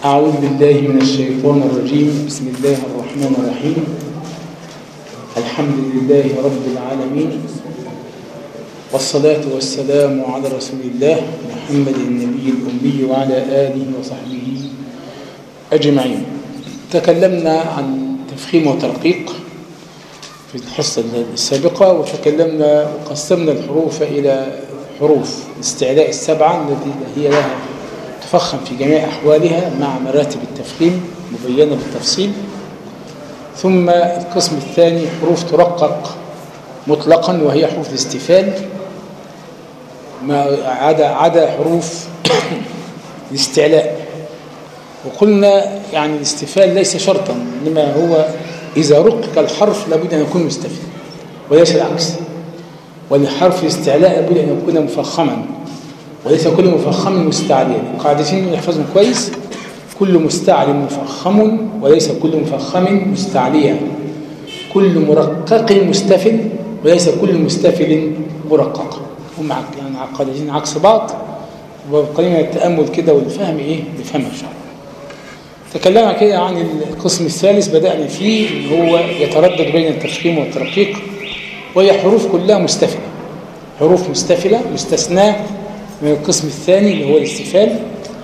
أعوذ بالله من الشيطان الرجيم بسم الله الرحمن الرحيم الحمد لله رب العالمين والصلاة والسلام على رسول الله محمد النبي الأمي وعلى آله وصحبه أجمعين تكلمنا عن تفخيم وترقيق في الحصة السابقة وتكلمنا وقسمنا الحروف إلى حروف الاستعلاء السبعة التي هي لها تفخم في جميع أحوالها مع مراتب التفخيم مبينة بالتفصيل ثم القسم الثاني حروف ترقق مطلقا وهي حروف الاستفال ما عدا عدا حروف الاستعلاء وقلنا يعني الاستفال ليس شرطا انما هو اذا رقق الحرف لابد ان يكون مستفل وليس العكس ولحرف الاستعلاء لابد ان يكون مفخما وليس كل مفخم مستعليا قاعدتين نحفظهم كويس كل مستعل مفخم وليس كل مفخم مستعليا كل مرقق مستفل وليس كل مستفل مرقق هم يعني قاعدتين عكس بعض وقليل التامل كده والفهم ايه نفهمها ان شاء الله تكلمنا كده عن القسم الثالث بدأنا فيه اللي هو يتردد بين التفخيم والترقيق وهي حروف كلها مستفلة حروف مستفلة مستثناة من القسم الثاني اللي هو الاستفال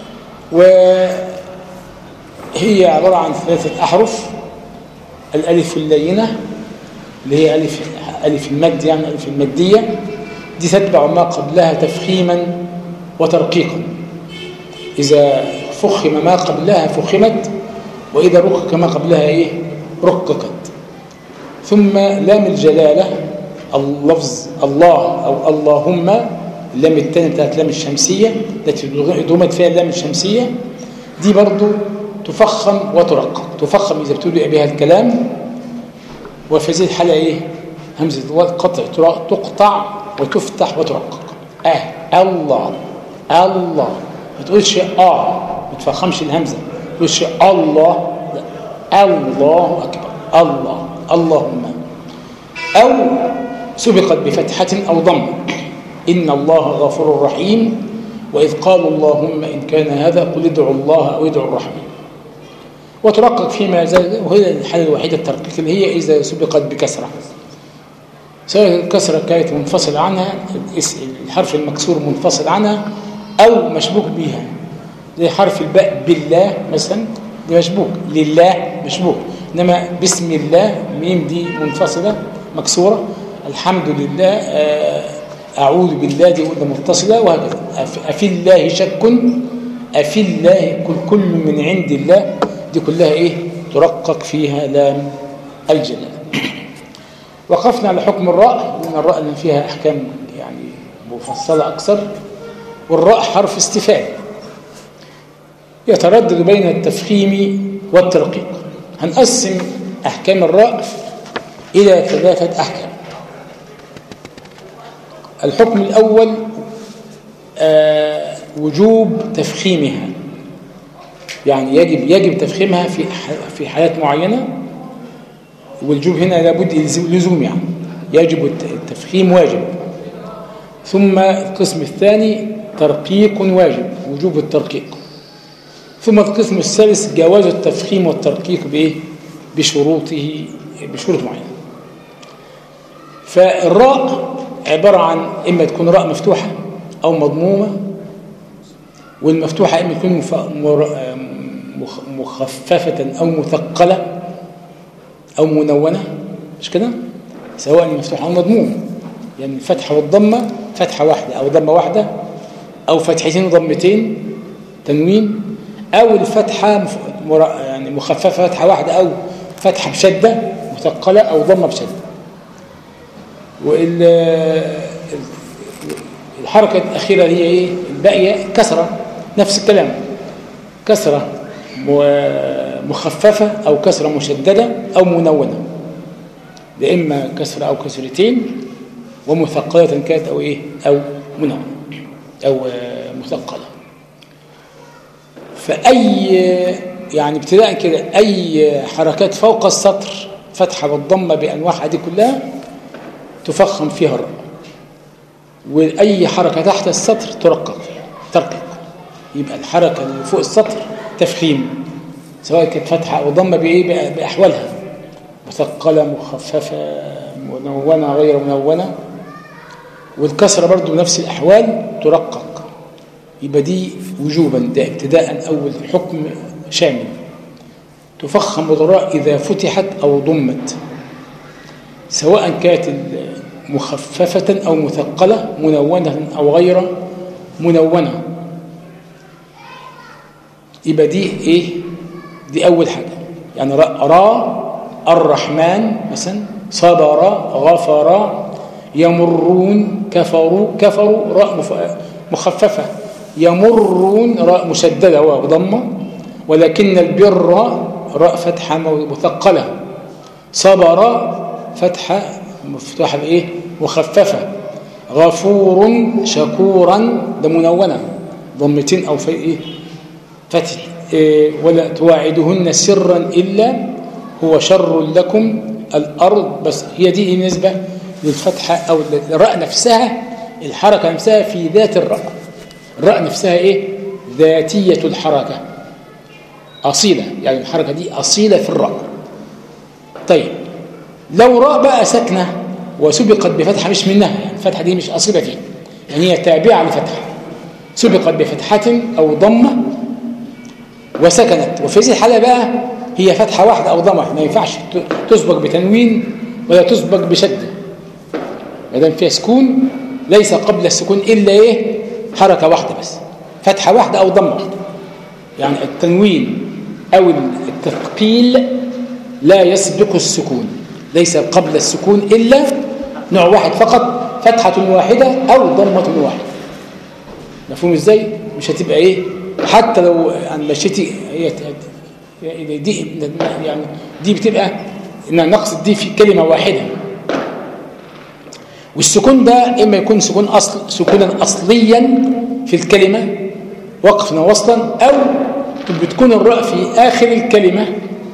وهي عبارة عن ثلاثة أحرف الألف اللينة اللي هي ألف, ألف المد يعني ألف المادية دي تتبع ما قبلها تفخيما وترقيقا إذا فخم ما قبلها فخمت وإذا رقق ما قبلها إيه رققت ثم لام الجلالة اللفظ الله أو اللهم اللام الثانية بتاعت لام الشمسية التي ضمت فيها اللام الشمسية دي برضو تفخم وترقق تفخم إذا بتقول بها الكلام وفي هذه الحالة إيه همزة القطع تقطع وتفتح وترقق آه الله الله ما تقولش آه ما تفخمش الهمزة ما تقولش الله لا الله أكبر الله اللهم أو سبقت بفتحة أو ضم إن الله غفور رحيم وإذ قالوا اللهم إن كان هذا قل ادعوا الله أو ادعوا الرحمن وترقق فيما زال وهي الحالة الوحيدة الترقيق اللي هي إذا سبقت بكسرة سواء الكسرة كانت منفصل عنها الحرف المكسور منفصل عنها أو مشبوك بها زي حرف الباء بالله مثلا دي مشبوك لله مشبوك إنما بسم الله ميم دي منفصلة مكسورة الحمد لله أعوذ بالله دي قلنا متصلة وهكذا أفي الله شك أفي الله كل, كل من عند الله دي كلها إيه ترقق فيها لام الجلال وقفنا على حكم الراء لأن الراء اللي فيها أحكام يعني مفصلة أكثر والراء حرف استفال يتردد بين التفخيم والترقيق هنقسم أحكام الراء إلى ثلاثة أحكام الحكم الأول آه وجوب تفخيمها يعني يجب يجب تفخيمها في في حالات معينة والوجوب هنا لابد لزوم يعني يجب التفخيم واجب ثم القسم الثاني ترقيق واجب وجوب الترقيق ثم القسم الثالث جواز التفخيم والترقيق بايه بشروطه بشروط معينه فالراء عباره عن اما تكون راء مفتوحه او مضمومه والمفتوحه اما تكون مخففه او مثقله او منونه مش كده سواء مفتوحه او مضمومه يعني الفتحه والضمه فتحه واحده او ضمه واحده او فتحتين وضمتين تنوين او الفتحه يعني مخففه فتحه واحده او فتحه بشده مثقله او ضمه بشده والحركه الاخيره هي ايه الباقيه كسره نفس الكلام كسره مخففه او كسره مشدده او منونه يا اما كسره او كسرتين ومثقله كانت او ايه او منونه او مثقله فأي يعني ابتداء كده أي حركات فوق السطر فتحة والضمة بأنواعها دي كلها تفخم فيها الراء وأي حركة تحت السطر ترقق ترقق يبقى الحركة اللي فوق السطر تفخيم سواء كانت فتحة أو ضمة بإيه بأحوالها مثقلة مخففة منونة غير منونة والكسرة برضو بنفس الأحوال ترقق يبقى دي وجوبا ده ابتداء أول حكم شامل تفخم الراء إذا فتحت أو ضمت سواء كانت مخففة أو مثقلة منونة أو غير منونة يبقى دي إيه دي أول حاجة يعني را الرحمن مثلا صبر غفر يمرون كفروا كفروا راء مخففة يمرون راء مشددة وضمة ولكن البر راء فتحة مثقلة صبر فتحة مفتوحة بإيه مخففة غفور شكورا ده منونة ضمتين أو في إيه فتح إيه ولا تواعدهن سرا إلا هو شر لكم الأرض بس هي دي بالنسبة للفتحة أو الراء نفسها الحركة نفسها في ذات الراء الراء نفسها إيه ذاتية الحركة أصيلة يعني الحركة دي أصيلة في الراء طيب لو راء بقى ساكنة وسبقت بفتحة مش منها يعني الفتحة دي مش أصيلة فيه يعني هي تابعة لفتحة سبقت بفتحة أو ضمة وسكنت وفي هذه الحالة بقى هي فتحة واحدة أو ضمة ما ينفعش تسبق بتنوين ولا تسبق بشدة ما دام فيها سكون ليس قبل السكون إلا إيه حركة واحدة بس فتحة واحدة أو ضمة واحدة يعني التنوين أو التثقيل لا يسبق السكون ليس قبل السكون إلا نوع واحد فقط فتحة واحدة أو ضمة واحدة مفهوم إزاي؟ مش هتبقى إيه حتى لو يعني مشيتي هي دي يعني دي بتبقى إن نقصد دي في كلمة واحدة والسكون ده إما يكون سكون أصل سكونا أصليا في الكلمة وقفا وصلا أو بتكون الراء في آخر الكلمة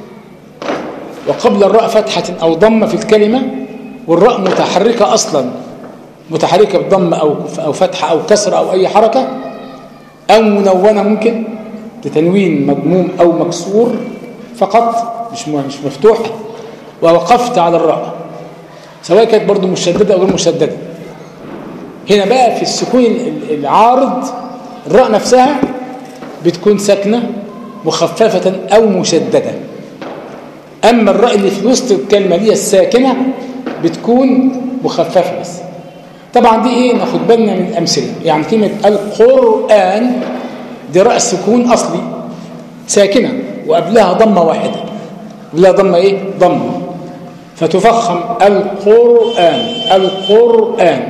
وقبل الراء فتحة أو ضمة في الكلمة والراء متحركة أصلا متحركة بضمة أو أو فتحة أو كسرة أو أي حركة أو منونة ممكن بتنوين مضموم أو مكسور فقط مش مش مفتوحة ووقفت على الراء سواء كانت برضو مشددة أو غير مشددة هنا بقى في السكون العارض الراء نفسها بتكون ساكنة مخففة أو مشددة أما الراء اللي في وسط الكلمة دي الساكنة بتكون مخففة بس طبعا دي ايه ناخد بالنا من الأمثلة يعني كلمة القرآن دي راء سكون أصلي ساكنة وقبلها ضمة واحدة قبلها ضمة ايه ضمة فتفخم القرآن القرآن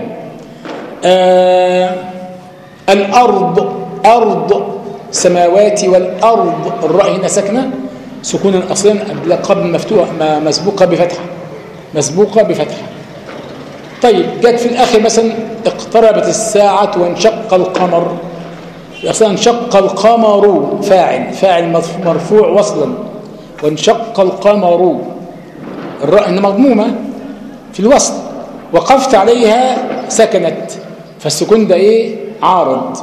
آه الأرض أرض سماوات والأرض الراء هنا ساكنة سكونا أصلا قبل مفتوح مسبوقة بفتحة مسبوقة بفتحة طيب جت في الآخر مثلا اقتربت الساعة وانشق القمر أصلا انشق القمر فاعل فاعل مرفوع وصلا وانشق القمر الراء مضمومة في الوصل وقفت عليها سكنت فالسكون ده ايه عارض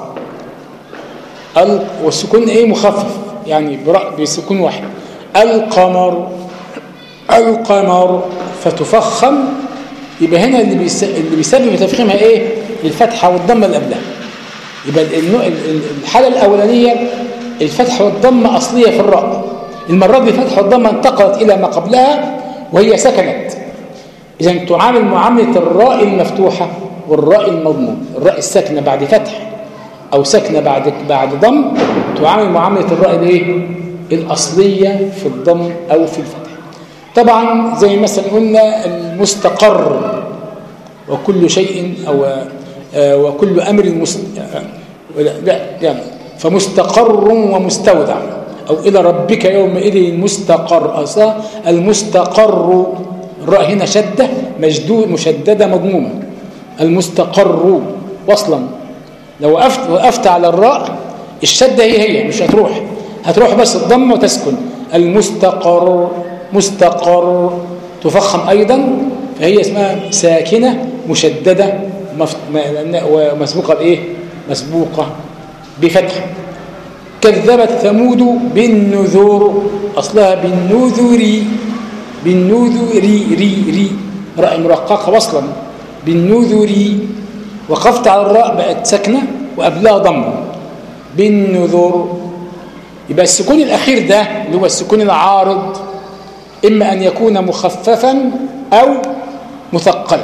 والسكون ايه مخفف يعني بسكون واحد القمر القمر فتفخم يبقى هنا اللي اللي بيسبب تفخيمها ايه الفتحه والضمه اللي قبلها يبقى الحاله الاولانيه الفتحه والضمه اصليه في الراء المره دي الفتحه والضمه انتقلت الى ما قبلها وهي سكنت اذا تعامل معامله الراء المفتوحه والراء المضموم الراء الساكنه بعد فتح او ساكنه بعد بعد ضم تعامل معامله الراء الايه الأصلية في الضم أو في الفتح طبعا زي مثلا قلنا المستقر وكل شيء أو وكل أمر مست... لا يعني فمستقر ومستودع أو إلى ربك يومئذ المستقر أصلا المستقر الراء هنا شدة مجدود مشددة مضمومة المستقر وصلا لو وقفت, وقفت على الراء الشدة هي هي مش هتروح هتروح بس الضم وتسكن المستقر مستقر تفخم أيضا فهي اسمها ساكنة مشددة ومسبوقة بإيه مسبوقة بفتح كذبت ثمود بالنذور أصلها بالنذر بالنذر ري ري راء مرققة وصلا بالنذر وقفت على الراء بقت سكنة وقبلها ضمه بالنذور يبقى السكون الأخير ده اللي هو السكون العارض إما أن يكون مخففا أو مثقلا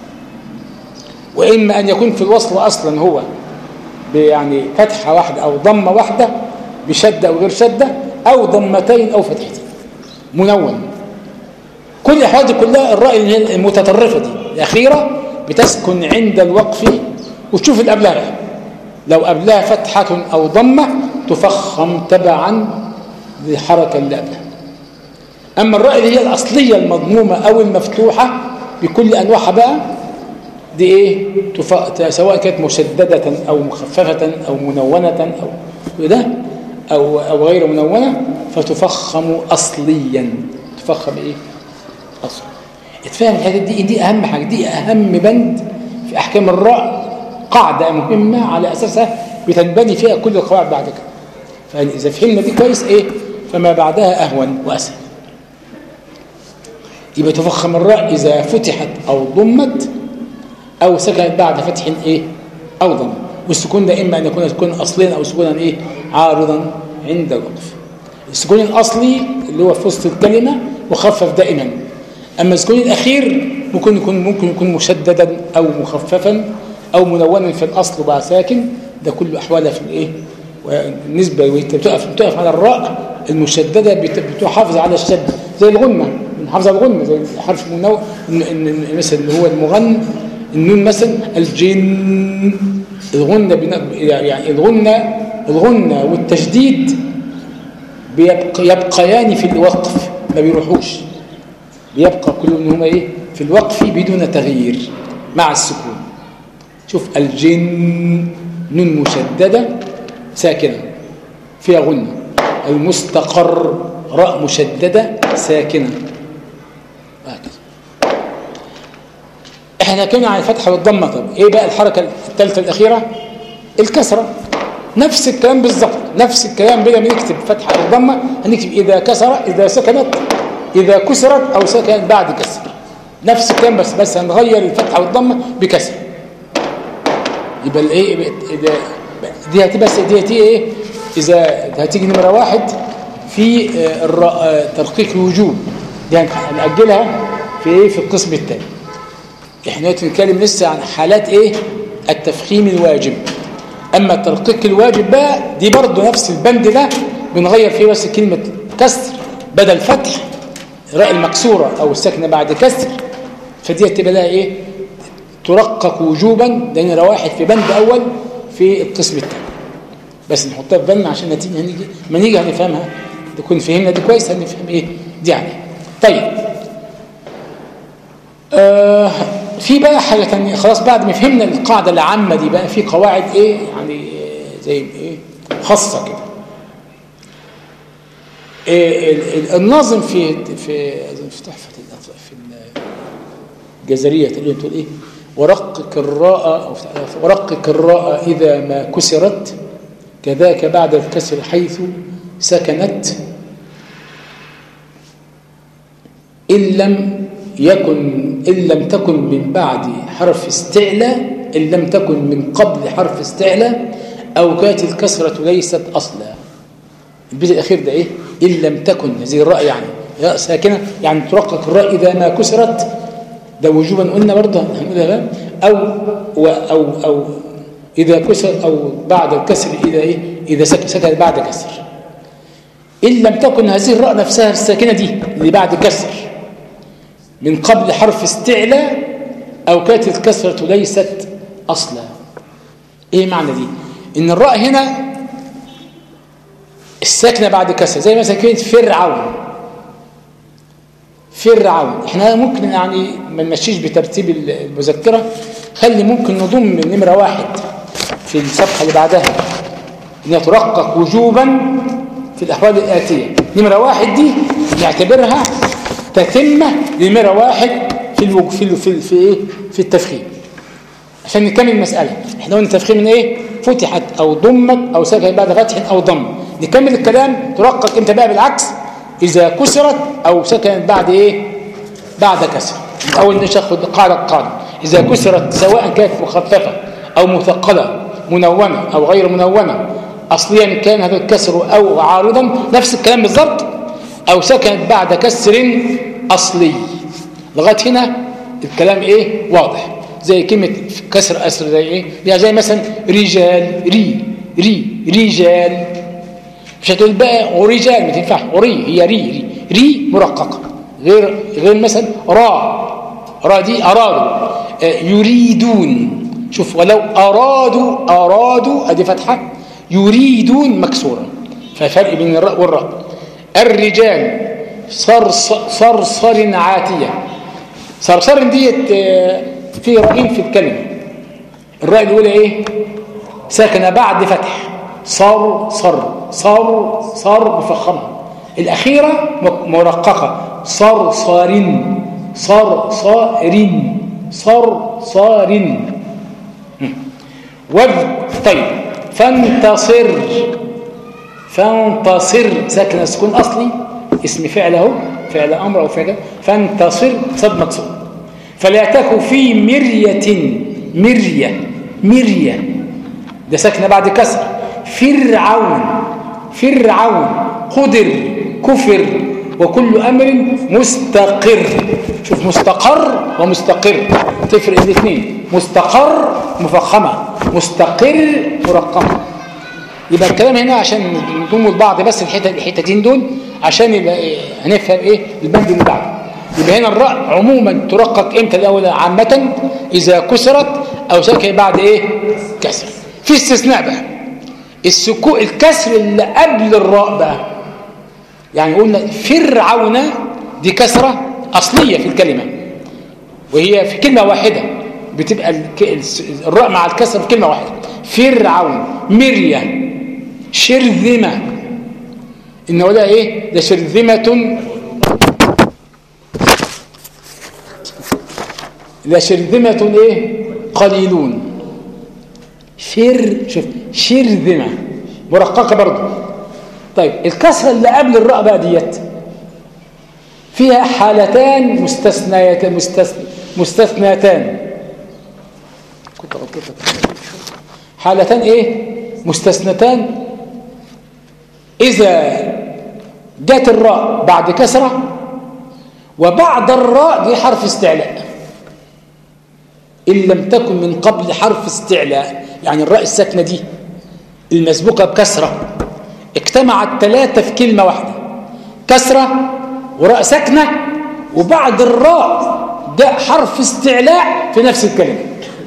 وإما أن يكون في الوصل أصلا هو يعني فتحة واحدة أو ضمة واحدة بشدة أو غير شدة أو ضمتين أو فتحتين منون كل الأحوال دي كلها الرأي المتطرفة دي الأخيرة بتسكن عند الوقف وتشوف اللي قبلها لو قبلها فتحة أو ضمة تفخم تبعا للحركة اللي قبلها أما الرأي اللي هي الأصلية المضمومة أو المفتوحة بكل أنواعها بقى دي إيه تف... سواء كانت مشددة أو مخففة أو منونة أو ده أو, أو غير منونة فتفخم أصليا تفخم إيه أصل اتفهم الحاجات دي دي أهم حاجة دي أهم بند في أحكام الرأي قاعدة مهمة على أساسها بتنبني فيها كل القواعد بعد كده فإذا فهمنا دي كويس إيه فما بعدها أهون وأسهل يبقى تفخم الراء إذا فتحت أو ضمت أو سكنت بعد فتح إيه أو ضم والسكون ده إما أن يكون سكون أصليا أو سكونا إيه عارضا عند الوقف السكون الأصلي اللي هو في وسط الكلمة مخفف دائما أما السكون الأخير ممكن يكون ممكن يكون مشددا أو مخففا أو منونا في الأصل وبقى ساكن ده كله أحوالها في الإيه والنسبة وانت بتقف بتقف على الراء المشددة بتحافظ على الشد زي الغنة بنحافظ على الغنة زي حرف المنو مثلا اللي هو المغن النون مثلا الجن الغنة يعني الغنة الغنة والتشديد بيبقى يبقيان في الوقف ما بيروحوش بيبقى كلهم هما ايه في الوقف بدون تغيير مع السكون شوف الجن نون مشددة ساكنة فيها غنة المستقر راء مشددة ساكنة وهكذا احنا كنا عن الفتحة والضمة طب ايه بقى الحركة الثالثة الأخيرة الكسرة نفس الكلام بالظبط نفس الكلام بدل ما نكتب فتحة أو ضمة هنكتب إذا كسر إذا سكنت إذا كسرت أو سكنت بعد كسر نفس الكلام بس بس هنغير الفتحة والضمة بكسر يبقى الايه اذا دي هتبقى دي هتيجي ايه اذا هتيجي نمره واحد في ترقيق الوجوب دي هنأجلها في ايه في القسم الثاني احنا بنتكلم لسه عن حالات ايه التفخيم الواجب اما ترقيق الواجب بقى دي برضه نفس البند ده بنغير فيه بس كلمه كسر بدل فتح راء المكسوره او الساكنه بعد كسر فدي هتبقى لها ايه ترقق وجوبا ده نمره واحد في بند اول في القسم الثاني بس نحطها في بالنا عشان نتيجه هنيجي ما نيجي هنفهمها نكون فهمنا دي كويس هنفهم ايه دي يعني طيب آه في بقى حاجه ثانيه خلاص بعد ما فهمنا القاعده العامه دي بقى في قواعد ايه يعني زي ايه خاصه كده إيه الناظم في في في تحفه في الجزريه تقول تقول ايه ورقق الراء ورقق الراء إذا ما كسرت كذاك بعد الكسر حيث سكنت إن لم يكن إن لم تكن من بعد حرف استعلاء إن لم تكن من قبل حرف استعلاء أو كانت الكسرة ليست أصلا البيت الأخير ده إيه إن لم تكن زي الراء يعني راء ساكنة يعني ترقق الراء إذا ما كسرت ده وجوبا قلنا برضه هنقولها أو أو أو إذا كسر أو بعد الكسر إذا إيه إذا سكن بعد كسر إن لم تكن هذه الراء نفسها الساكنة دي اللي بعد كسر من قبل حرف استعلاء أو كانت الكسرة ليست أصلا إيه معنى دي إن الراء هنا الساكنة بعد كسر زي مثلا كلمة فرعون فرعون احنا ممكن يعني ما نمشيش بترتيب المذكرة خلي ممكن نضم نمرة واحد في الصفحة اللي بعدها انها ترقق وجوبا في الأحوال الآتية نمرة واحد دي نعتبرها تتمة لنمرة واحد في الوج... في في في ايه في التفخيم عشان نكمل المسألة احنا قلنا التفخيم من ايه فتحت او ضمت او سكنت بعد فتح او ضم نكمل الكلام ترقق انت بقى بالعكس إذا كسرت أو سكنت بعد إيه بعد كسر أول نشخد قاعدة قاعدة إذا كسرت سواء كانت مخففة أو مثقلة منونة أو غير منونة أصليا كان هذا الكسر أو عارضا نفس الكلام بالضبط أو سكنت بعد كسر أصلي لغاية هنا الكلام إيه واضح زي كلمة كسر أسر زي إيه يعني زي مثلا رجال ري ري رجال مش هتقول بقى ورجال ما تنفعش وري هي ري ري ري مرققة غير غير مثلا را را دي أرادوا آه، يريدون شوف ولو أرادوا أرادوا أدي فتحة يريدون مكسورة ففرق بين الراء والراء الرجال صرصر عاتية صرصر ديت آه، في رأيين في الكلمة الراء الأولى إيه ساكنة بعد فتح صار صر صار صار مفخمة الأخيرة مرققة صار صار صار صار صار صار وذ طيب فانتصر فانتصر ساكن سكون أصلي اسم فعل اهو فعل أمر أو فعل فانتصر صد مقصود فلا تك في مرية مرية مرية ده ساكنة بعد كسر فرعون فرعون قدر كفر وكل أمر مستقر شوف مستقر ومستقر تفرق الاثنين مستقر مفخمة مستقر مرقمة يبقى الكلام هنا عشان نضم البعض بس الحتتين دول عشان يبقى هنفهم ايه البند اللي بعده يبقى هنا الراء عموما ترقق امتى الاول عامه اذا كسرت او سكن بعد ايه كسر في استثناء بقى السكون الكسر اللي قبل الراء بقى يعني قلنا فرعون دي كسره اصليه في الكلمه وهي في كلمه واحده بتبقى الراء مع الكسر في كلمه واحده فرعون مريه شرذمه ان هو ده ايه ده شرذمه لشرذمة ايه قليلون شر شوف شرذمة مرققة برضو طيب الكسرة اللي قبل الراء بقى ديت فيها حالتان مستثنيتان مستثن مستثنيتان كنت غلطت حالتان ايه مستثنتان اذا جت الراء بعد كسره وبعد الراء دي حرف استعلاء إن لم تكن من قبل حرف استعلاء يعني الراء الساكنة دي المسبوقة بكسرة اجتمعت ثلاثة في كلمة واحدة كسرة وراء ساكنة وبعد الراء جاء حرف استعلاء في نفس الكلمة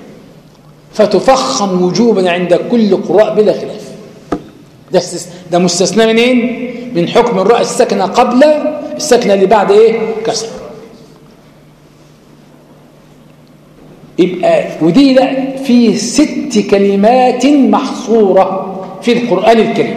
فتفخم وجوبا عند كل قراء بلا خلاف ده, ده مستثنى منين من حكم الراء الساكنة قبل الساكنة اللي بعد ايه كسرة يبقى ودي لا في ست كلمات محصورة في القرآن الكريم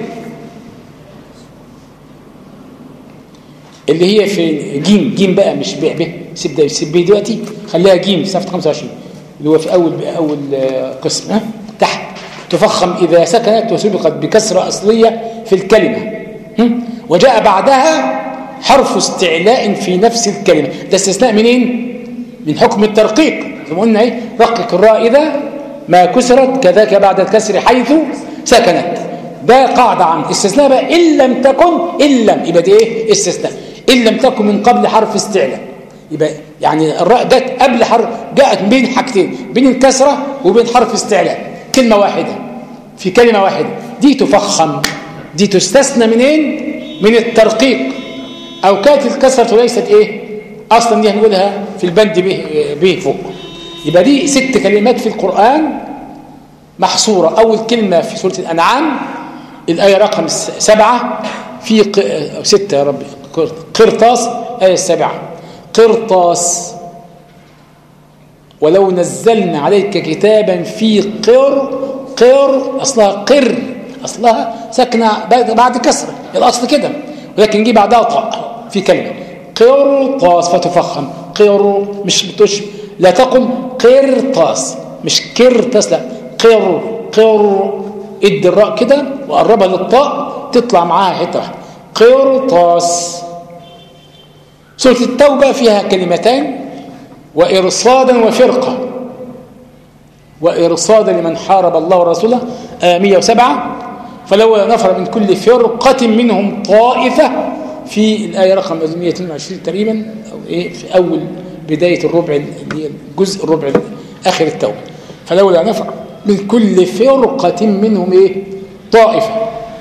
اللي هي في جيم جيم بقى مش ب ب سيب ده سيب دلوقتي خليها جيم صفحه 25 اللي هو في اول اول قسم ها تحت تفخم اذا سكنت وسبقت بكسره اصليه في الكلمه وجاء بعدها حرف استعلاء في نفس الكلمه ده استثناء منين من حكم الترقيق زي ما قلنا ايه رقق الراء اذا ما كسرت كذاك بعد الكسر حيث سكنت ده قاعده عن استثناء بقى ان لم تكن ان لم يبقى دي ايه استثناء ان لم تكن من قبل حرف استعلاء يبقى يعني الراء جت قبل حرف جاءت بين حاجتين بين الكسره وبين حرف استعلاء كلمه واحده في كلمه واحده دي تفخم دي تستثنى منين من الترقيق او كانت الكسره ليست ايه اصلا دي هنقولها في البند به, به فوق يبقى دي ست كلمات في القرآن محصورة أول كلمة في سورة الأنعام الآية رقم سبعة في ق... ستة يا ربي قرطاس آية السبعة قرطاس ولو نزلنا عليك كتابا في قر قر أصلها قر أصلها ساكنة بعد كسرة الأصل كده ولكن جي بعدها طاء في كلمة قرطاس فتفخم قر مش بتش لا تقل قرطاس مش كرطاس لا قر قر ادي الراء كده وقربها للطاء تطلع معاها حته قرطاس سورة التوبة فيها كلمتان وإرصادا وفرقة وإرصادا لمن حارب الله ورسوله آه 107 فلولا نفر من كل فرقة منهم طائفة في الآية رقم 122 تقريبا أو إيه في أول بداية الربع اللي هي الجزء الربع آخر التوبة فلولا نفر من كل فرقة منهم إيه طائفة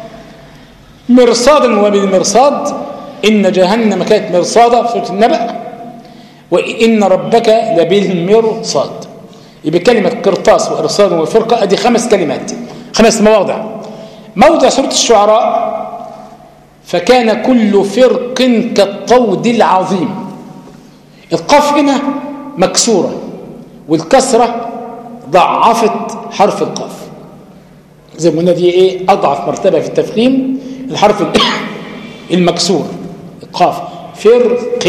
مرصادا وبالمرصاد إن جهنم كانت مرصادة في سورة النبأ وإن ربك لبالمرصاد يبقى كلمة قرطاس وإرصاد وفرقة أدي خمس كلمات خمس مواضع موضع سورة الشعراء فكان كل فرق كالطود العظيم القاف هنا مكسورة والكسرة ضعفت حرف القاف زي ما دي ايه اضعف مرتبه في التفخيم الحرف المكسور القاف فرق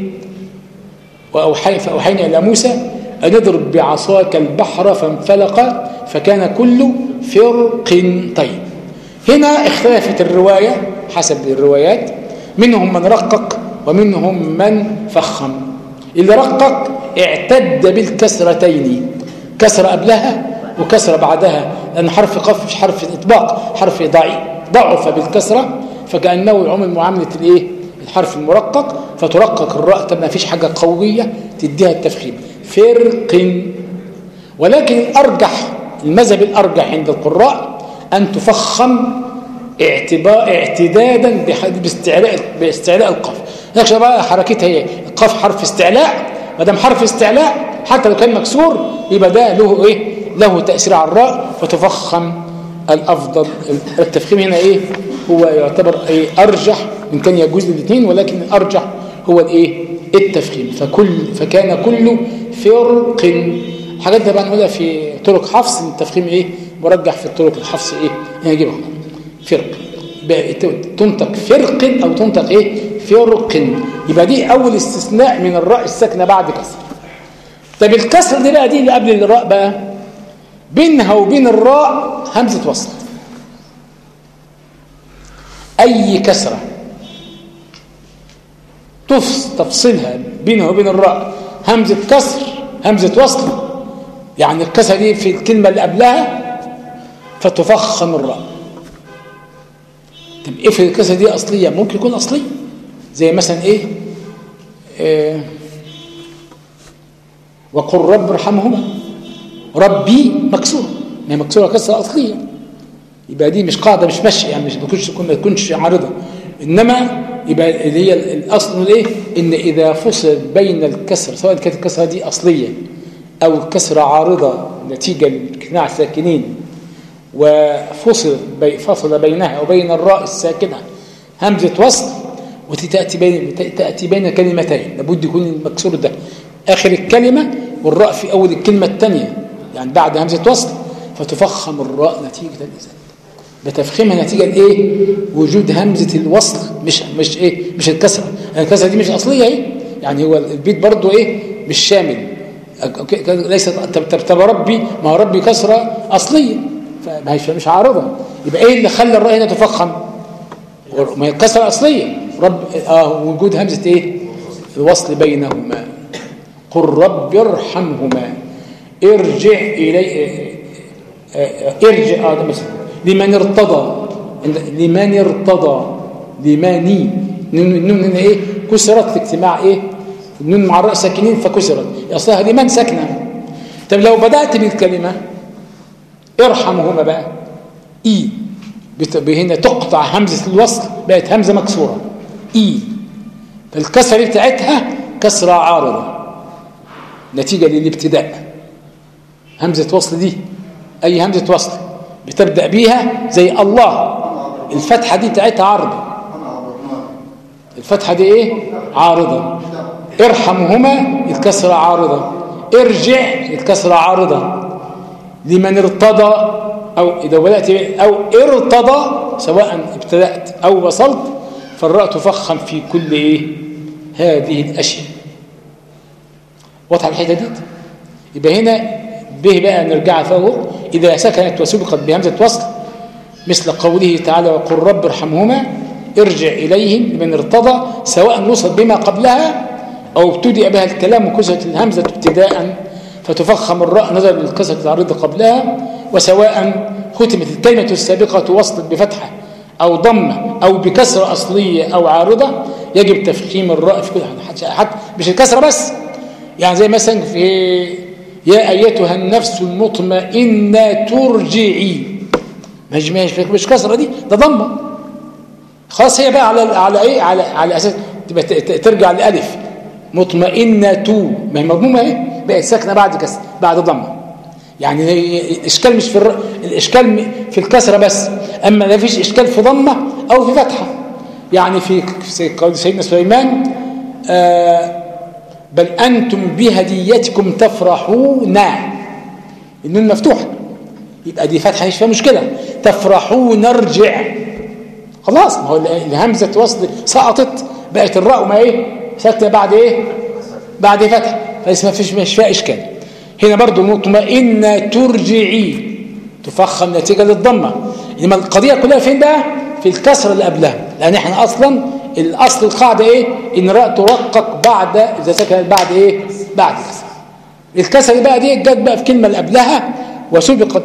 وأوحي فأوحينا إلى موسى أن اضرب بعصاك البحر فانفلق فكان كل فرق طيب هنا اختلفت الرواية حسب الروايات منهم من رقق ومنهم من فخم اللي رقق اعتد بالكسرتين كسر قبلها وكسر بعدها لأن حرف قف مش حرف إطباق حرف ضعيف ضعف بالكسرة فكأنه يعمل معاملة الايه الحرف المرقق فترقق الراء طب ما فيش حاجة قوية تديها التفخيم فرق ولكن الأرجح المذهب الأرجح عند القراء أن تفخم اعتباء اعتدادا باستعلاء باستعلاء القاف نكشف بقى حركتها هي القاف حرف استعلاء ما دام حرف استعلاء حتى لو كان مكسور يبقى ده له ايه له تأثير على الراء فتفخم الأفضل التفخيم هنا ايه هو يعتبر ايه أرجح إن كان يجوز الاثنين ولكن الأرجح هو الايه التفخيم فكل فكان كل فرق الحاجات ده بقى نقولها في طرق حفص التفخيم ايه مرجح في الطرق الحفص ايه هنجيبها فرق تنطق فرق او تنطق ايه فرق يبقى دي اول استثناء من الراء الساكنه بعد كسر طب الكسر دي بقى دي اللي قبل الراء بقى بينها وبين الراء همزه وصل اي كسره تفصلها بينها وبين الراء همزه كسر همزه وصل يعني الكسره دي في الكلمه اللي قبلها فتفخم الراء طب افرض الكسره دي اصليه ممكن يكون اصليه زي مثلا ايه آه وقل رب ارحمهما ربي مكسوره ما هي مكسوره كسره اصليه يبقى دي مش قاعده مش ماشيه يعني مش بتكونش ما تكونش عارضه انما يبقى اللي هي الاصل الايه ان اذا فصل بين الكسر سواء كانت الكسره دي اصليه او الكسره عارضه نتيجه لاجتماع ساكنين وفصل بي فصل بينها وبين الراء الساكنه همزه وصل وتاتي بين تاتي بين كلمتين لابد يكون المكسور ده اخر الكلمه والراء في اول الكلمه الثانيه يعني بعد همزه وصل فتفخم الراء نتيجه الازاله بتفخيمها نتيجه لايه وجود همزه الوصل مش مش ايه مش الكسره يعني الكسره دي مش اصليه اهي يعني هو البيت برضو ايه مش شامل ليس طب ربي ما هو ربي كسره اصليه فما هي مش عارضه يبقى ايه اللي خلى الراء هنا تفخم ما هي الكسره اصليه رب اه وجود همزه ايه الوصل بينهما قل رب ارحمهما ارجع الي ارجع اه ده مثلا لمن ارتضى لمن ارتضى لماني النون هنا ايه كسرت الاجتماع ايه النون مع الراء ساكنين فكسرت اصلها لمن ساكنه طب لو بدات بالكلمه ارحمهما بقى اي هنا تقطع همزه الوصل بقت همزه مكسوره اي فالكسره بتاعتها كسره عارضه نتيجه للابتداء همزه وصل دي اي همزه وصل بتبدا بيها زي الله الفتحه دي بتاعتها عارضه الفتحه دي ايه عارضه ارحمهما الكسره عارضه ارجع الكسره عارضه لمن ارتضى او اذا بدات او ارتضى سواء ابتدات او وصلت فالراء تفخم في كل ايه هذه الاشياء واضحه الحته دي يبقى هنا به بقى نرجع فوق إذا سكنت وسبقت بهمزة وصل مثل قوله تعالى وقل رب ارحمهما ارجع إليهم من ارتضى سواء نصب بما قبلها أو ابتدأ بها الكلام وكسرت الهمزة ابتداء فتفخم الراء نظر للكسرة العريضة قبلها وسواء ختمت الكلمة السابقة وصلت بفتحة أو ضمة أو بكسرة أصلية أو عارضة يجب تفخيم الراء في كل حاجة حتى مش الكسرة بس يعني زي مثلا في يا أيتها النفس المطمئنة ترجعي مش مش مش كسرة دي ده ضمة خلاص هي بقى على على ايه على على اساس تبقى ترجع لالف مطمئنة تو ما هي مضمومه ايه بقت ساكنه بعد كسر بعد ضمه يعني الاشكال مش في الر... الاشكال في الكسره بس اما لا فيش اشكال في ضمه او في فتحه يعني في قول سيدنا سليمان آه بل انتم بهديتكم تفرحون النون مفتوحه يبقى دي فتحه مش فيها مشكله تفرحون ارجع خلاص ما هو الهمزه وصل سقطت بقت الراء ما ايه ساكنه بعد ايه بعد فتح فاسمها فيش مش فيها اشكال هنا برضو مطمئنه ترجعي تفخم نتيجه للضمه انما القضيه كلها فين بقى في الكسره اللي قبلها لان احنا اصلا الاصل القاعده ايه ان الراء ترقق بعد اذا سكنت بعد ايه بعد كسر الكسره اللي بقى دي جت بقى في كلمه اللي قبلها وسبقت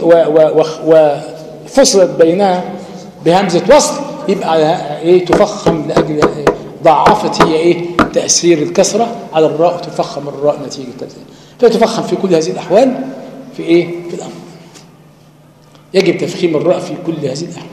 وفصلت بينها بهمزه وصل يبقى ايه تفخم لاجل ضعفت هي ايه تاثير الكسره على الراء وتفخم الراء نتيجه ذلك فتفخم في كل هذه الاحوال في ايه في الامر يجب تفخيم الراء في كل هذه الاحوال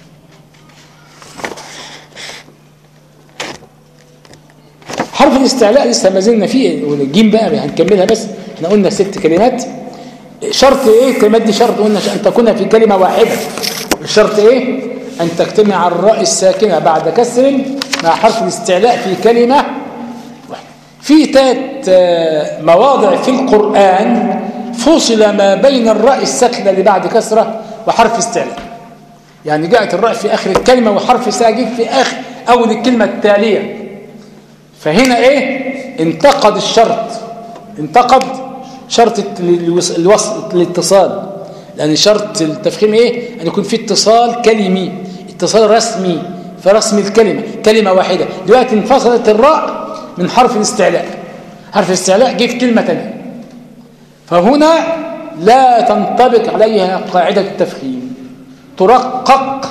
حرف الاستعلاء لسه ما زلنا فيه والجيم بقى هنكملها بس احنا قلنا ست كلمات شرط ايه الكلمات دي شرط قلنا ان تكون في كلمه واحده الشرط ايه ان تجتمع الراء الساكنه بعد كسر مع حرف الاستعلاء في كلمه واحده في ثلاث مواضع في القران فصل ما بين الراء الساكنه اللي بعد كسره وحرف استعلاء يعني جاءت الراء في اخر الكلمه وحرف ساكن في اخر اول الكلمه التاليه فهنا ايه انتقد الشرط انتقد شرط الوصل الاتصال لأن شرط التفخيم إيه؟ أن يكون في اتصال كلمي اتصال رسمي في رسم الكلمة كلمة واحدة دلوقتي انفصلت الراء من حرف الاستعلاء حرف الاستعلاء جه في كلمة ثانيه فهنا لا تنطبق عليها قاعدة التفخيم ترقق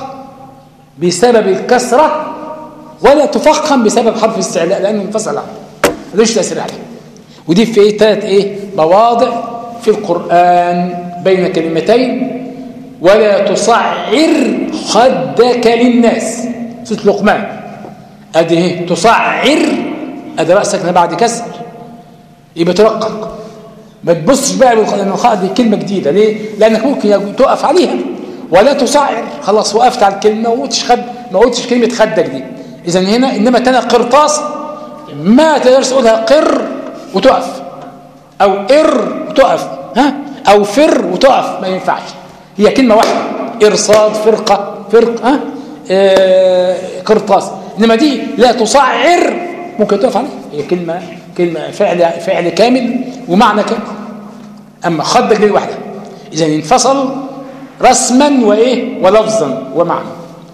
بسبب الكسرة ولا تفخم بسبب حرف الاستعلاء لأنه انفصل عنه ملوش تأثير عليه ودي في ايه ثلاث ايه مواضع في القرآن بين كلمتين ولا تصعر خدك للناس سورة لقمان ادي ايه تصعر ادي رأسك بعد كسر يبقى ترقق ما تبصش بقى للخاء دي كلمة جديدة ليه؟ لأنك ممكن تقف عليها ولا تصعر خلاص وقفت على الكلمة وما قلتش خد ما قلتش كلمة خدك دي إذا هنا إنما تنا قرطاس ما تقدرش تقولها قر وتقف او ار وتقف ها او فر وتقف ما ينفعش هي كلمه واحده ارصاد فرقه فرق ها آه قرطاس انما دي لا تصعر ممكن تقف عليها هي كلمه كلمه فعل فعل كامل ومعنى كامل اما خدك دي لوحدها اذا انفصل رسما وايه ولفظا ومعنى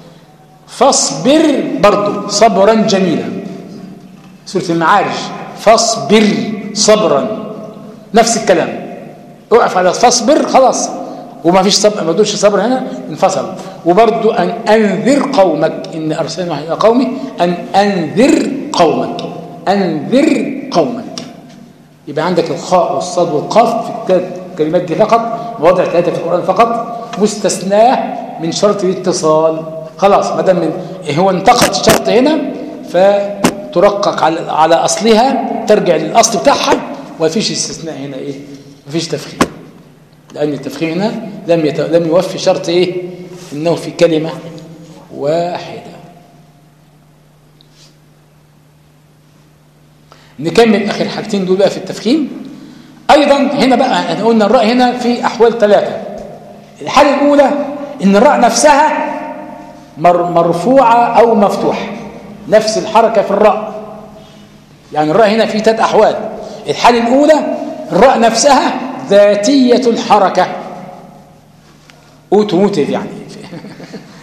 فاصبر برضه صبرا جميلا سوره المعارج فاصبر صبرا نفس الكلام اقف على فاصبر خلاص وما فيش صبر ما تقولش صبر هنا انفصل وبرضو ان انذر قومك ان ارسلنا الى قومي ان انذر قومك انذر قومك يبقى عندك الخاء والصاد والقاف في الكلمات دي فقط مواضع ثلاثه في القران فقط مستثناه من شرط الاتصال خلاص ما دام هو انتقد الشرط هنا فترقق على على اصلها ترجع للاصل بتاعها ومفيش استثناء هنا ايه مفيش تفخيم لان التفخيم هنا لم يت... لم يوفي شرط ايه انه في كلمه واحده نكمل اخر حاجتين دول بقى في التفخيم ايضا هنا بقى احنا قلنا الراء هنا في احوال ثلاثه الحاله الاولى ان الراء نفسها مر... مرفوعه او مفتوحه نفس الحركه في الراء يعني الراء هنا في ثلاث احوال الحالة الأولى الراء نفسها ذاتية الحركة اوتوموتيف يعني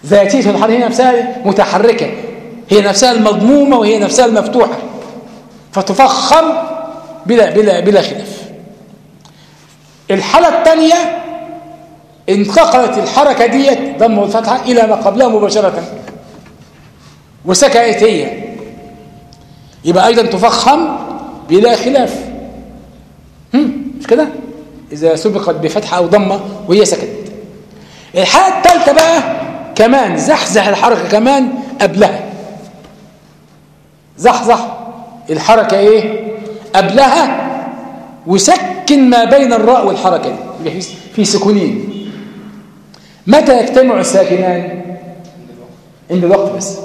ذاتية الحركة هي نفسها متحركة هي نفسها المضمومة وهي نفسها المفتوحة فتفخم بلا, بلا, بلا خلاف الحالة الثانية انتقلت الحركة ديت ضم الفتحة إلى ما قبلها مباشرة وسكنت هي يبقى أيضا تفخم بلا خلاف مش كده إذا سبقت بفتحة أو ضمة وهي سكنت الحالة الثالثة بقى كمان زحزح الحركة كمان قبلها زحزح الحركة ايه قبلها وسكن ما بين الراء والحركة دي في سكونين متى يجتمع الساكنان عند الوقت بس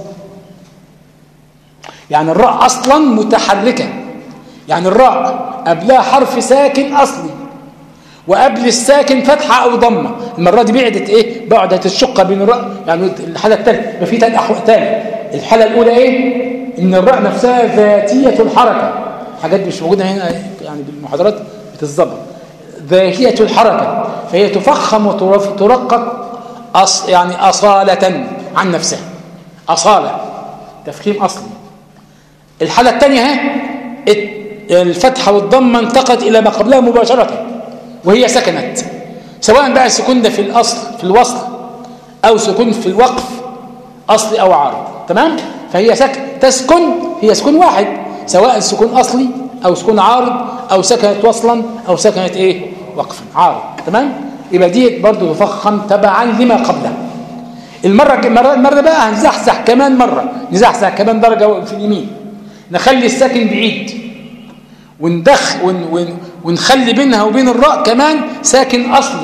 يعني الراء اصلا متحركة يعني الراء قبلها حرف ساكن اصلي وقبل الساكن فتحة أو ضمة المرة دي بعدت إيه بعدت الشقة بين الراء يعني الحالة الثالثة ما في ثلاث أحوال ثاني الحالة الأولى إيه إن الراء نفسها ذاتية الحركة حاجات مش موجودة هنا يعني بالمحاضرات بتتظبط ذاتية الحركة فهي تفخم وترقق أص يعني أصالة عن نفسها أصالة تفخيم أصلي الحالة الثانية ها الفتحة والضمة انتقلت إلى ما قبلها مباشرة وهي سكنت سواء بقى السكون ده في الأصل في الوصل أو سكون في الوقف أصلي أو عارض تمام فهي سكن تسكن هي سكون واحد سواء سكون أصلي أو سكون عارض أو سكنت وصلا أو سكنت إيه وقفا عارض تمام يبقى دي برضه تفخم تبعا لما قبلها المرة المرة, المرة بقى هنزحزح كمان مرة نزحزح كمان درجة في اليمين نخلي الساكن بعيد وندخ ون ون ونخلي بينها وبين الراء كمان ساكن أصلي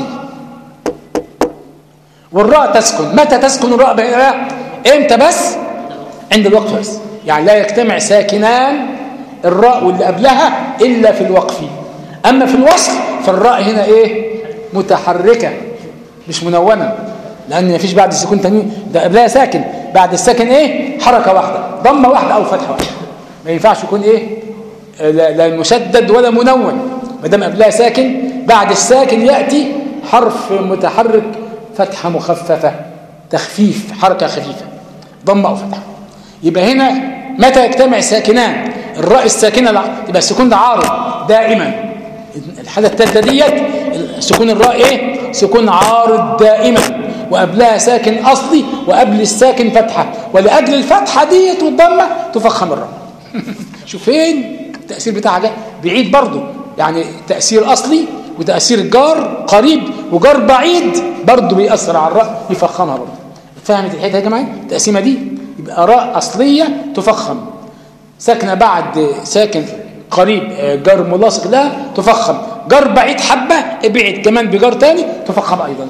والراء تسكن متى تسكن الراء بينها امتى بس عند الوقف بس يعني لا يجتمع ساكنان الراء واللي قبلها إلا في الوقف أما في الوصل فالراء هنا إيه متحركة مش منونة لأن مفيش بعد السكون تنوين ده قبلها ساكن بعد الساكن إيه حركة واحدة ضمة واحدة أو فتحة واحدة ما ينفعش يكون إيه لا, لا مشدد ولا منون ما دام قبلها ساكن بعد الساكن يأتي حرف متحرك فتحة مخففة تخفيف حركة خفيفة ضمة أو فتحة يبقى هنا متى يجتمع ساكنان الراء الساكنة يبقى السكون ده عارض دائما الحالة الثالثة ديت سكون الراء ايه سكون عارض دائما وقبلها ساكن أصلي وقبل الساكن فتحة ولأجل الفتحة ديت والضمة تفخم الراء شوف فين التأثير بتاعها بعيد برضه يعني تأثير أصلي وتأثير جار قريب وجار بعيد برضه بيأثر على الراء يفخمها برضه فهمت الحته يا جماعه التقسيمه دي يبقى راء اصليه تفخم ساكنه بعد ساكن قريب جار ملاصق لها تفخم جار بعيد حبه ابعد كمان بجار تاني تفخم ايضا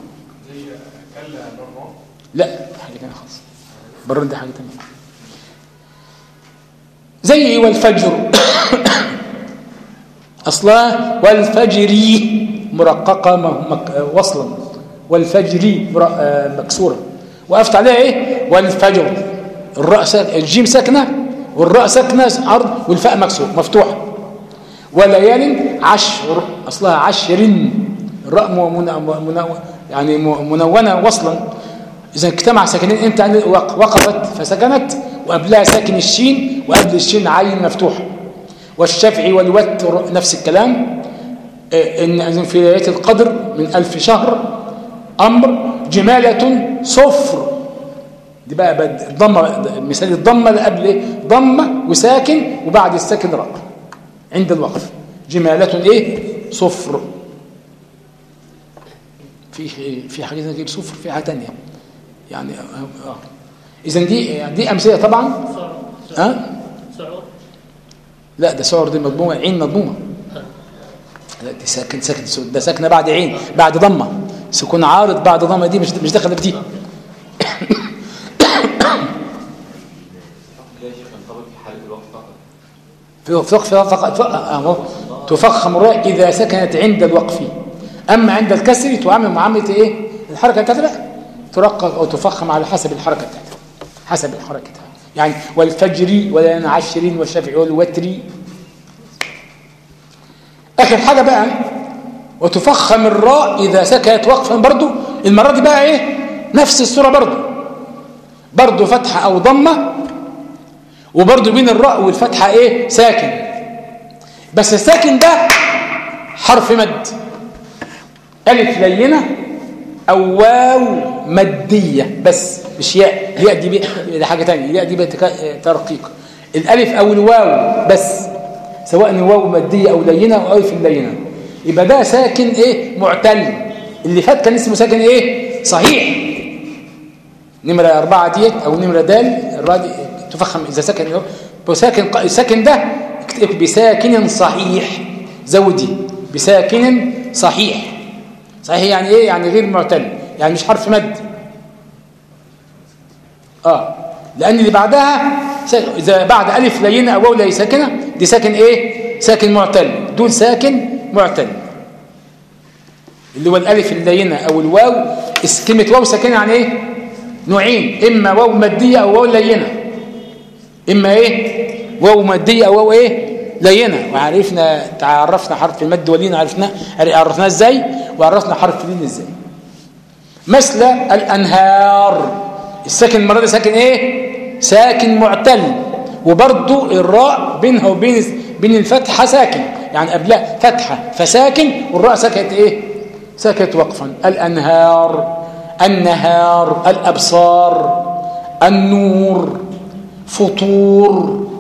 لا حاجه ثانيه خالص برون دي حاجه ثانيه زي والفجر اصلها والفجر مرققه وصلا والفجر مكسوره وقفت عليها ايه والفجر الراء الجيم ساكنه والراء ساكنه عرض والفاء مكسور مفتوحه وليال عشر اصلها عشر الراء من من يعني منونه وصلا اذا اجتمع ساكنين امتى وقفت فسكنت وقبلها ساكن الشين وقبل الشين عين مفتوحه والشفع والوتر نفس الكلام ان في ليله القدر من ألف شهر امر جمالة صفر دي بقى الضمه مثال الضمه اللي قبل ايه ضمه وساكن وبعد الساكن راء عند الوقف جمالة ايه صفر في في حاجه ثانيه صفر في حاجه ثانيه يعني اه اذا دي دي امثله طبعا ها سعور لا ده سعور دي مضمومه عين مضمومه لا دي ساكن ساكن ده ساكنه بعد عين بعد ضمه سكون عارض بعد ضمه دي مش مش داخله في دي في وقف فقط تفخم الراء اذا سكنت عند الوقف اما عند الكسر تعامل معامله ايه الحركه بتاعتها بقى ترقق او تفخم على حسب الحركه بتاعتها حسب الحركه بتاعتها يعني والفجر ولا عشرين والشفع والوتر اخر حاجه بقى وتفخم الراء إذا سكنت وقفا برضو المرة دي بقى إيه نفس الصورة برضو برضه فتحة أو ضمة وبرضه بين الراء والفتحة إيه ساكن بس الساكن ده حرف مد ألف لينة أو واو مدية بس مش ياء الياء دي دي حاجة تانية الياء دي ترقيق الألف أو الواو بس سواء الواو مدية أو لينة أو ألف لينة يبقى ده ساكن إيه معتل اللي فات كان اسمه ساكن إيه صحيح نمرة أربعة ديت أو نمرة دال الرادي تفخم إذا سكن ساكن ساكن ده اكتب بساكن صحيح زودي بساكن صحيح صحيح يعني ايه يعني غير معتل يعني مش حرف مد اه لان اللي بعدها اذا بعد الف لينه او واو لا ساكنه دي ساكن ايه ساكن معتل دول ساكن معتل اللي هو الالف اللينه او الواو كلمه واو ساكنه يعني ايه نوعين اما واو ماديه او واو لينه اما ايه واو ماديه او واو ايه لينه وعرفنا تعرفنا حرف المد واللين عرفنا عرفناه ازاي وعرفنا حرف اللين ازاي مثل الانهار الساكن المره دي ساكن ايه ساكن معتل وبرضو الراء بينها وبين بين الفتحه ساكن يعني قبلها فتحه فساكن والراء سكت ايه سكت وقفا الانهار النهار الابصار النور فطور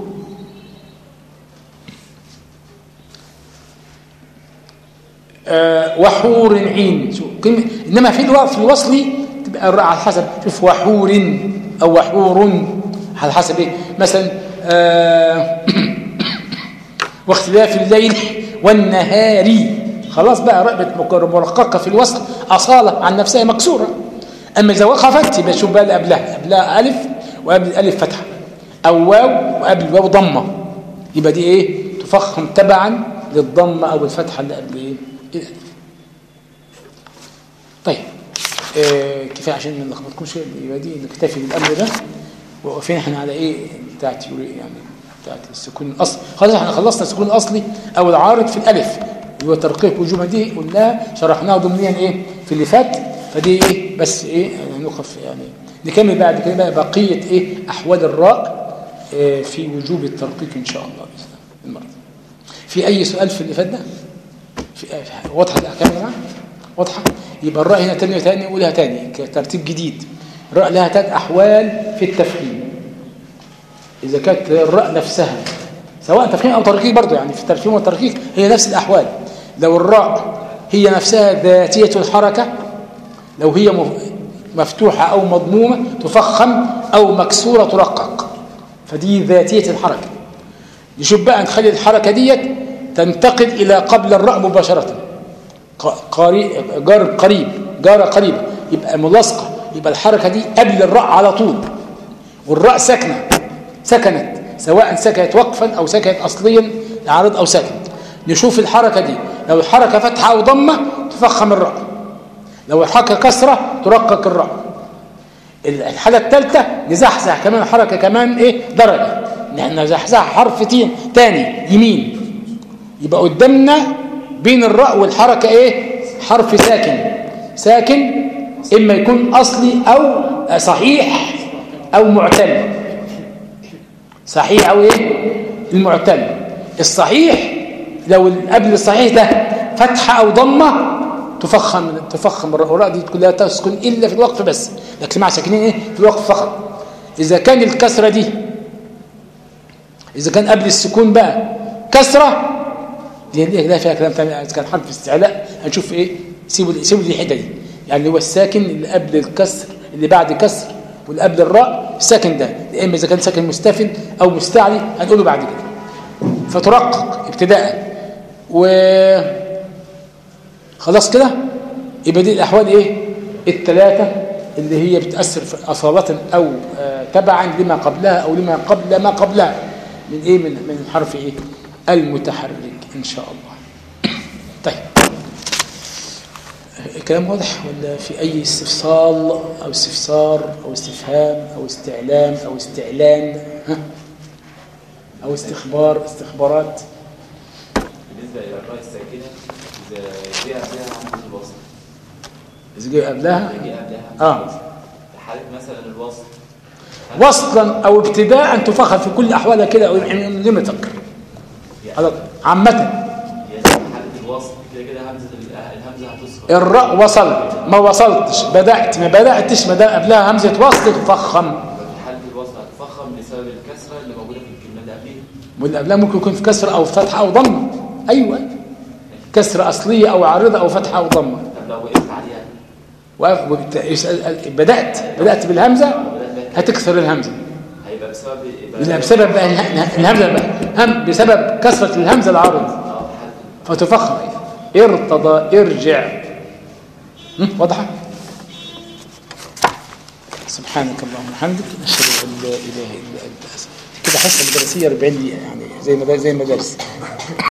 آه، وحور عين انما في في الوصل تبقى الراء على حسب شوف وحور او وحور على حسب ايه مثلا آه واختلاف الليل والنهار خلاص بقى رقبه مرققه في الوصل اصاله عن نفسها مكسوره اما اذا وقفت يبقى شوف بقى اللي قبلها قبلها الف وقبل الالف فتحه او واو وقبل الواو ضمه يبقى دي ايه تفخم تبعا للضمه او الفتحه اللي قبل ايه طيب آه كفايه عشان ما نلخبطكمش يبقى دي نكتفي بالامر ده وواقفين احنا على ايه بتاعت يعني بتاعت السكون الاصلي خلاص احنا خلصنا السكون الاصلي او العارض في الالف اللي هو ترقيق وجوبا دي قلناها شرحناها ضمنيا ايه في اللي فات فدي ايه بس ايه يعني نقف يعني نكمل بعد كده بقى بقيه ايه احوال الراء إيه في وجوب الترقيق ان شاء الله باذن الله المره في اي سؤال في اللي فات ده واضحه الاحكام يا جماعه واضحه يبقى الراء هنا تاني وتاني نقولها تاني كترتيب جديد الراء لها ثلاث احوال في التفخيم اذا كانت الراء نفسها سواء تفخيم او ترقيق برضه يعني في الترخيم والترقيق هي نفس الاحوال لو الراء هي نفسها ذاتيه الحركه لو هي مفتوحه او مضمومه تفخم او مكسوره ترقق فدي ذاتيه الحركه نشوف بقى نخلي الحركه ديت تنتقل إلى قبل الراء مباشرة جار قريب جارة قريبة يبقى ملاصقة يبقى الحركة دي قبل الراء على طول والراء ساكنة سكنت سواء سكنت وقفا أو سكنت أصليا عارض أو ساكن نشوف الحركة دي لو الحركة فتحة أو ضمة تفخم الراء لو الحركة كسرة ترقق الراء الحالة الثالثة نزحزح كمان حركة كمان إيه درجة نحن نزحزح حرف تاني يمين يبقى قدامنا بين الراء والحركة ايه حرف ساكن ساكن اما يكون اصلي او صحيح او معتل صحيح او ايه المعتل الصحيح لو قبل الصحيح ده فتحة او ضمة تفخم تفخم الراء دي كلها تسكن الا في الوقف بس لكن مع ساكنين ايه في الوقف فقط اذا كان الكسرة دي اذا كان قبل السكون بقى كسرة دي لا فيها كلام ثاني اذا كان حرف استعلاء هنشوف ايه سيبوا سيبوا دي الحته دي يعني هو الساكن اللي قبل الكسر اللي بعد كسر واللي قبل الراء الساكن ده يا اما اذا كان ساكن مستفل او مستعلي هنقوله بعد كده فترقق ابتداء و خلاص كده يبقى دي الاحوال ايه الثلاثه اللي هي بتاثر في اصاله او آه تبعا لما قبلها او لما قبل ما قبلها من ايه من من حرف ايه المتحرك إن شاء الله طيب كلام واضح ولا في أي استفصال أو استفسار أو استفهام أو استعلام أو استعلان ها؟ أو استخبار استخبارات بالنسبة إلى الراء الساكنة إذا جاء قبلها عمود الوصل إذا جاء قبلها إذا جاء قبلها آه حالة مثلا الوصل وصلا او ابتداء تفخم في كل احوالها كده او لما تقر هذا عامه هي في حالة الوصل كده كده همزة ال- الهمزة هتسقط الراء وصلت ما وصلتش بدات ما بداتش ما دام قبلها همزه وصل تفخم في حالة الوصل هتفخم بسبب الكسرة اللي موجودة في الكلمة اللي قبليها واللي قبلها ممكن يكون في كسر او فتحه او ضمه ايوه كسر اصليه او عارضه او فتحه او ضمه طب لو وقفت عليها وقف- وبت- يسأل- بدات بدات بالهمزه هتكسر الهمزه هيبقى بسبب لا بسبب بقى اله- الهمزه بقى هم بسبب كسره الهمزه العارض اه في حالة فتفخم أيضا ارتضى ارجع هم؟ واضحه سبحانك اللهم وبحمدك نشهد ان لا اله الا انت كده حصه مدرسيه 40 دقيقه يعني زي ما زي المدارس